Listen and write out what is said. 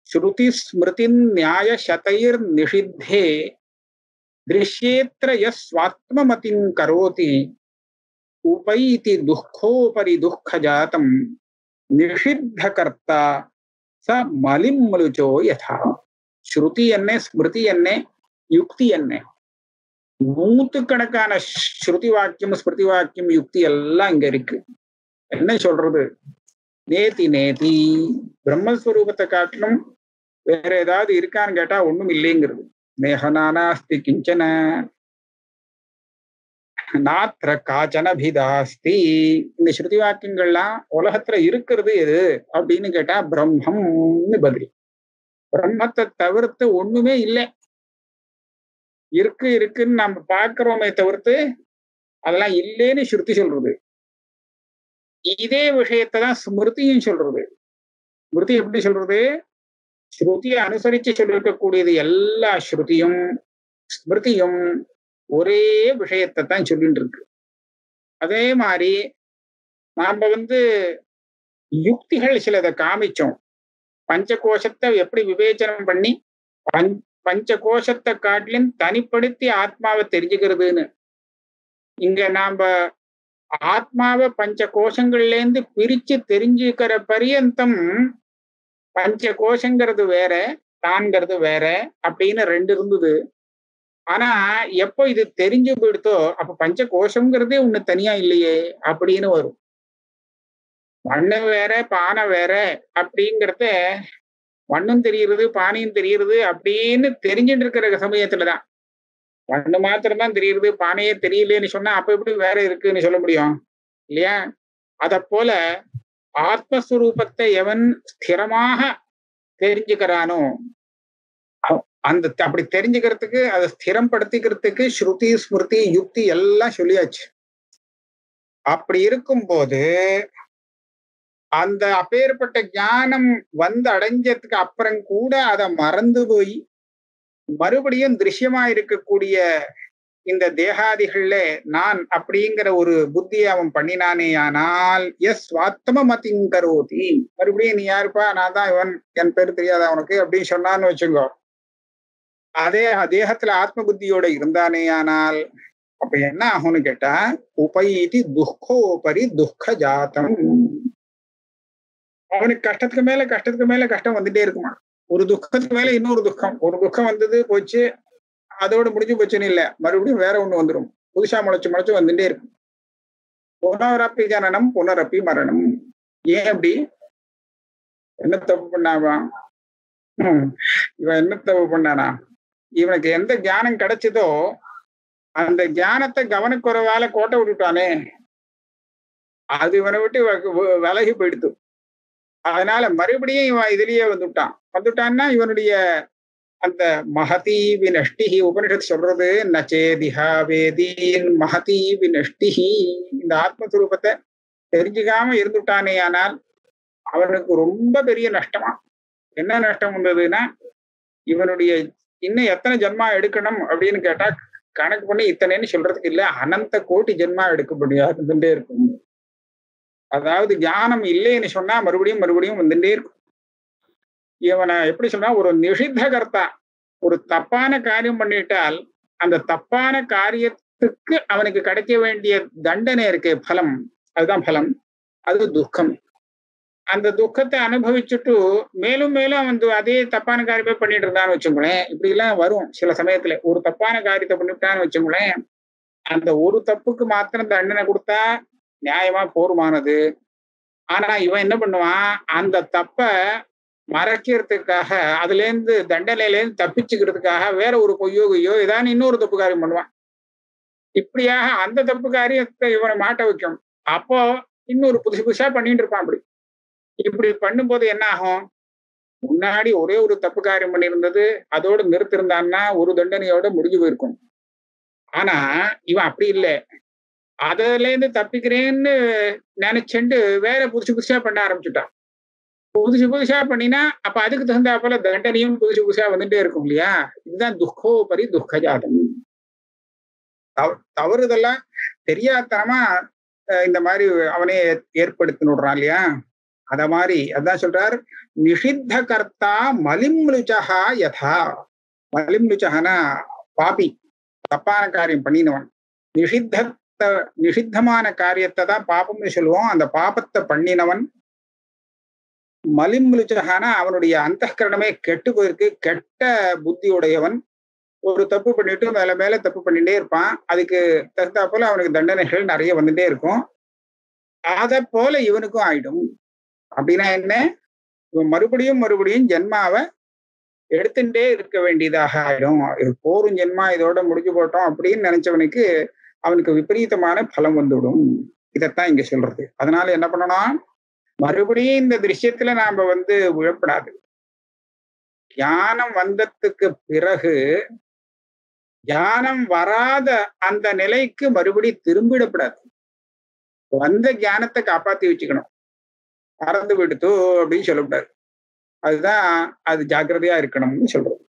ஸ்ருதி ஸ்மிருதி நியாய சதைர் நிஷித்தே திருஷ்யேத்திர யஸ்வாத்மமதிம் கரோதி உபைதி துக்கோபரி துக்க ஜாத்தம் நிஷித்த கர்த்தா ச மலிம்மலுச்சோ யதா ஸ்ருதி என்ன ஸ்மிருதி என்ன யுக்தி என்ன நூத்துக்கணக்கான ஸ்ருதி வாக்கியம் ஸ்மிருதி வாக்கியம் யுக்தி எல்லாம் இங்க இருக்கு என்ன சொல்றது நேதி நேதி பிரம்மஸ்வரூபத்தை காட்டிலும் வேற ஏதாவது இருக்கான்னு கேட்டா ஒண்ணும் இல்லைங்கிறது மேகனானாஸ்தி கிஞ்சன நாத்திர காச்சனபிதாஸ்தி இந்த ஸ்ருதி வாக்கியங்கள்லாம் உலகத்துல இருக்கிறது எது அப்படின்னு கேட்டா பிரம்மம்னு பதில் பிரம்மத்தை தவிர்த்து ஒண்ணுமே இல்லை இருக்கு இருக்குன்னு நம்ம பார்க்கிறோமே தவிர்த்து அதெல்லாம் இல்லைன்னு ஸ்ருதி சொல்றது இதே விஷயத்தை தான் ஸ்மிருதியும் சொல்றது ஸ்மிருதி எப்படி சொல்றது ஸ்ருதியை அனுசரிச்சு சொல்லிருக்கக்கூடியது எல்லா ஸ்ருதியும் ஸ்மிருதியும் ஒரே விஷயத்தை தான் சொல்லிட்டு இருக்கு அதே மாதிரி நாம வந்து யுக்திகள் சிலதை காமிச்சோம் பஞ்ச கோஷத்தை எப்படி விவேச்சனம் பண்ணி பஞ் பஞ்ச கோஷத்தை காட்டிலும் தனிப்படுத்தி ஆத்மாவை தெரிஞ்சுக்கிறதுன்னு இங்க நாம ஆத்மாவை பஞ்ச கோஷங்கள்ல இருந்து பிரிச்சு தெரிஞ்சுக்கிற பரியந்தம் பஞ்ச கோஷங்கிறது வேற தான்கிறது வேற அப்படின்னு ரெண்டு இருந்தது ஆனா எப்போ இது தெரிஞ்சு போயிடுத்தோ அப்ப பஞ்ச கோஷங்கிறதே ஒண்ணு தனியா இல்லையே அப்படின்னு வரும் மண்ணு வேற பானை வேற அப்படிங்கிறத மண்ணும் தெரியுறது பானையும் தெரியுறது அப்படின்னு தெரிஞ்சுட்டு இருக்கிற சமயத்துலதான் மண்ணு மாத்திரம்தான் தெரியுது பானையே தெரியலேன்னு சொன்னா அப்ப எப்படி வேற இருக்குன்னு சொல்ல முடியும் இல்லையா அத போல ஆத்மஸ்வரூபத்தை எவன் ஸ்திரமாக தெரிஞ்சுக்கிறானோ அந்த அப்படி தெரிஞ்சுக்கிறதுக்கு அதை ஸ்திரம்படுத்திக்கிறதுக்கு ஸ்ருதி ஸ்மிருதி யுக்தி எல்லாம் சொல்லியாச்சு அப்படி இருக்கும்போது அந்த அப்பேற்பட்ட ஞானம் வந்து அடைஞ்சதுக்கு அப்புறம் கூட அதை மறந்து போய் மறுபடியும் திருஷ்யமா இருக்கக்கூடிய இந்த தேகாதிகள்ல நான் அப்படிங்கிற ஒரு புத்தியை அவன் பண்ணினானே ஆனால் எஸ் வாத்தம மதிங்கரோதி மறுபடியும் நீ யாருப்பா நான் தான் இவன் என் பேர் தெரியாத அவனுக்கு அப்படின்னு சொன்னான்னு வச்சுங்கோ அதே தேகத்துல ஆத்ம புத்தியோட இருந்தானே ஆனால் அப்ப என்ன ஆகும்னு கேட்டா உபயிதி துக்கோபரி துக்க ஜாத்தம் அவனுக்கு கஷ்டத்துக்கு மேல கஷ்டத்துக்கு மேல கஷ்டம் வந்துட்டே இருக்குமா ஒரு துக்கத்துக்கு மேல இன்னொரு துக்கம் ஒரு துக்கம் வந்தது போச்சு அதோட முடிஞ்சு போச்சுன்னு இல்ல மறுபடியும் வேற ஒண்ணு வந்துடும் புதுசா முளைச்சு முளைச்சு வந்துட்டே இருக்கும் புனரப்பி ஜனனம் புனரப்பி மரணம் ஏன் அப்படி என்ன தப்பு பண்ணாவா இவன் என்ன தப்பு பண்ணானா இவனுக்கு எந்த ஞானம் கிடைச்சதோ அந்த ஞானத்தை கவனக்குறைவால கோட்டை விட்டுட்டானே அது இவனை விட்டு விலகி போயிடுத்து அதனால மறுபடியும் இவன் இதுலயே வந்துட்டான் வந்துட்டான்னா இவனுடைய அந்த மகதி வினஷ்டிஹி உபனிஷத் சொல்றது நச்சேதிஹா வேதீன் மகதி வினஷ்டிஹி இந்த ஆத்மஸ்வரூபத்தை தெரிஞ்சுக்காம இருந்துட்டானே ஆனால் அவனுக்கு ரொம்ப பெரிய நஷ்டமா என்ன நஷ்டம் வந்ததுன்னா இவனுடைய இன்னும் எத்தனை ஜென்மா எடுக்கணும் அப்படின்னு கேட்டா கணக்கு பண்ணி இத்தனைன்னு சொல்றதுக்கு இல்ல அனந்த கோட்டி ஜென்மா எடுக்க முடியாதுன்றே இருக்கும் அதாவது ஞானம் இல்லைன்னு சொன்னா மறுபடியும் மறுபடியும் வந்துட்டே இருக்கும் இவனை எப்படி சொன்னா ஒரு நிஷித்த கர்த்தா ஒரு தப்பான காரியம் பண்ணிட்டால் அந்த தப்பான காரியத்துக்கு அவனுக்கு கிடைக்க வேண்டிய தண்டனை இருக்கு பலம் அதுதான் பலம் அது துக்கம் அந்த துக்கத்தை அனுபவிச்சுட்டு மேலும் மேலும் அவன் அதே தப்பான காரியமே பண்ணிட்டு இருந்தான்னு வச்சுங்களேன் இப்படி எல்லாம் வரும் சில சமயத்துல ஒரு தப்பான காரியத்தை பண்ணிவிட்டான்னு வச்சுங்களேன் அந்த ஒரு தப்புக்கு மாத்திரம் தண்டனை கொடுத்தா நியாயமா போருமானது ஆனா இவன் என்ன பண்ணுவான் அந்த தப்ப மறைக்கிறதுக்காக அதுல இருந்து தண்டனையில இருந்து தப்பிச்சுக்கிறதுக்காக வேற ஒரு பொய்யோ கொய்யோ ஏதாவது இன்னொரு தப்பு காரியம் பண்ணுவான் இப்படியாக அந்த தப்பு காரியத்தை இவனை மாட்ட வைக்கும் அப்போ இன்னொரு புதுசு புதுசா பண்ணிட்டு இருப்பான் அப்படி இப்படி பண்ணும்போது என்ன ஆகும் முன்னாடி ஒரே ஒரு தப்பு காரியம் பண்ணியிருந்தது அதோட நிறுத்திருந்தான்னா ஒரு தண்டனையோட முடிஞ்சு போயிருக்கும் ஆனா இவன் அப்படி இல்லை அதுல இருந்து தப்பிக்கிறேன்னு நினைச்சுண்டு வேற புதுசு புதுசா பண்ண ஆரம்பிச்சுட்டான் புதுசு புதுசா பண்ணினா அப்ப அதுக்கு தகுந்தா போல தண்டனையும் புதுசு புதுசா வந்துட்டே இருக்கும் இல்லையா இதுதான் துக்கோபரி துக்க ஜாதம் தவறுதெல்லாம் தெரியாதனமா இந்த மாதிரி அவனே ஏற்படுத்தி விடுறான் இல்லையா அத மாதிரி அதான் சொல்றார் நிஷித்த கர்த்தா மலிம்லுச்சகா யதா மலிம்லுச்சகனா பாபி தப்பான காரியம் பண்ணினவன் நிஷித்த நிஷித்தமான காரியத்தை தான் பாபம்னு சொல்லுவோம் அந்த பாபத்தை பண்ணினவன் மலிம்லுச்சகானா அவனுடைய அந்தகரணமே கெட்டு போயிருக்கு கெட்ட புத்தி உடையவன் ஒரு தப்பு பண்ணிட்டு மேல மேல தப்பு பண்ணிட்டே இருப்பான் அதுக்கு தகுந்தா போல அவனுக்கு தண்டனைகள் நிறைய வந்துட்டே இருக்கும் அத போல இவனுக்கும் ஆயிடும் அப்படின்னா என்ன இவன் மறுபடியும் மறுபடியும் ஜென்மாவை எடுத்துட்டே இருக்க வேண்டியதாக ஆயிடும் இது போரும் ஜென்மா இதோட முடிஞ்சு போட்டோம் அப்படின்னு நினைச்சவனுக்கு அவனுக்கு விபரீதமான பலம் வந்துவிடும் இதைத்தான் இங்க சொல்றது அதனால என்ன பண்ணணும் மறுபடியும் இந்த திருஷ்யத்துல நாம வந்து விழப்படாது ஞானம் வந்ததுக்கு பிறகு ஞானம் வராத அந்த நிலைக்கு மறுபடி திரும்பிடப்படாது வந்த ஞானத்தை காப்பாத்தி வச்சுக்கணும் மறந்து விடுத்தோ அப்படின்னு சொல்லக்கூடாது அதுதான் அது ஜாக்கிரதையா இருக்கணும்னு சொல்றது